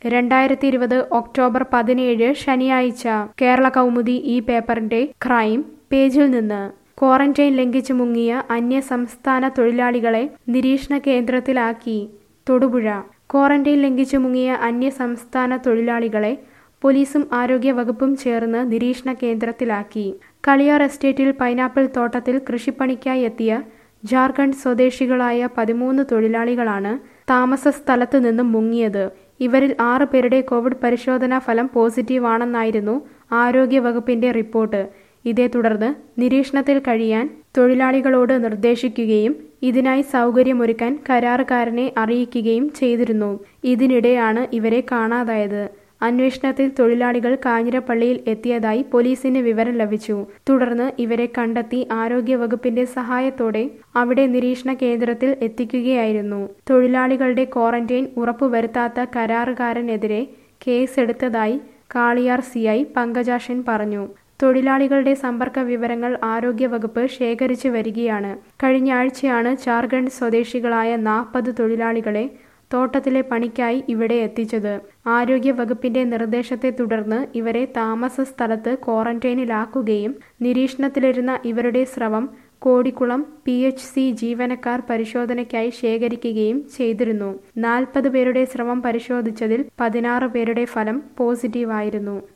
രണ്ടായിരത്തി ഇരുപത് ഒക്ടോബർ പതിനേഴ് ശനിയാഴ്ച കേരള കൗമുദി ഈ പേപ്പറിന്റെ ക്രൈം പേജിൽ നിന്ന് ക്വാറന്റൈൻ ലംഘിച്ചു മുങ്ങിയ അന്യ സംസ്ഥാന തൊഴിലാളികളെ നിരീക്ഷണ കേന്ദ്രത്തിലാക്കി തൊടുപുഴ ക്വാറന്റൈൻ ലംഘിച്ചു മുങ്ങിയ അന്യ സംസ്ഥാന തൊഴിലാളികളെ പോലീസും ആരോഗ്യ വകുപ്പും ചേർന്ന് നിരീക്ഷണ കേന്ദ്രത്തിലാക്കി കളിയാർ എസ്റ്റേറ്റിൽ പൈനാപ്പിൾ തോട്ടത്തിൽ കൃഷിപ്പണിക്കായി എത്തിയ ജാർഖണ്ഡ് സ്വദേശികളായ പതിമൂന്ന് തൊഴിലാളികളാണ് താമസ സ്ഥലത്തു നിന്നും മുങ്ങിയത് ഇവരിൽ ആറ് പേരുടെ കോവിഡ് പരിശോധനാ ഫലം പോസിറ്റീവ് ആണെന്നായിരുന്നു ആരോഗ്യ വകുപ്പിന്റെ റിപ്പോർട്ട് ഇതേ തുടർന്ന് നിരീക്ഷണത്തിൽ കഴിയാൻ തൊഴിലാളികളോട് നിർദ്ദേശിക്കുകയും ഇതിനായി സൗകര്യമൊരുക്കാൻ കരാറുകാരനെ അറിയിക്കുകയും ചെയ്തിരുന്നു ഇതിനിടെയാണ് ഇവരെ കാണാതായത് അന്വേഷണത്തിൽ തൊഴിലാളികൾ കാഞ്ഞിരപ്പള്ളിയിൽ എത്തിയതായി പോലീസിന് വിവരം ലഭിച്ചു തുടർന്ന് ഇവരെ കണ്ടെത്തി ആരോഗ്യവകുപ്പിന്റെ സഹായത്തോടെ അവിടെ നിരീക്ഷണ കേന്ദ്രത്തിൽ എത്തിക്കുകയായിരുന്നു തൊഴിലാളികളുടെ ക്വാറന്റൈൻ ഉറപ്പുവരുത്താത്ത കരാറുകാരനെതിരെ കേസെടുത്തതായി കാളിയാർ സിഐ പങ്കജാഷൻ പറഞ്ഞു തൊഴിലാളികളുടെ സമ്പർക്ക വിവരങ്ങൾ ആരോഗ്യവകുപ്പ് ശേഖരിച്ചു വരികയാണ് കഴിഞ്ഞ ആഴ്ചയാണ് ജാർഖണ്ഡ് സ്വദേശികളായ നാൽപ്പത് തൊഴിലാളികളെ തോട്ടത്തിലെ പണിക്കായി ഇവിടെ എത്തിച്ചത് ആരോഗ്യ വകുപ്പിന്റെ നിർദ്ദേശത്തെ തുടർന്ന് ഇവരെ താമസ സ്ഥലത്ത് ക്വാറന്റൈനിലാക്കുകയും നിരീക്ഷണത്തിലിരുന്ന ഇവരുടെ സ്രവം കോടിക്കുളം പി എച്ച് സി ജീവനക്കാർ പരിശോധനയ്ക്കായി ശേഖരിക്കുകയും ചെയ്തിരുന്നു നാൽപ്പത് പേരുടെ സ്രവം പരിശോധിച്ചതിൽ പതിനാറ് പേരുടെ ഫലം പോസിറ്റീവായിരുന്നു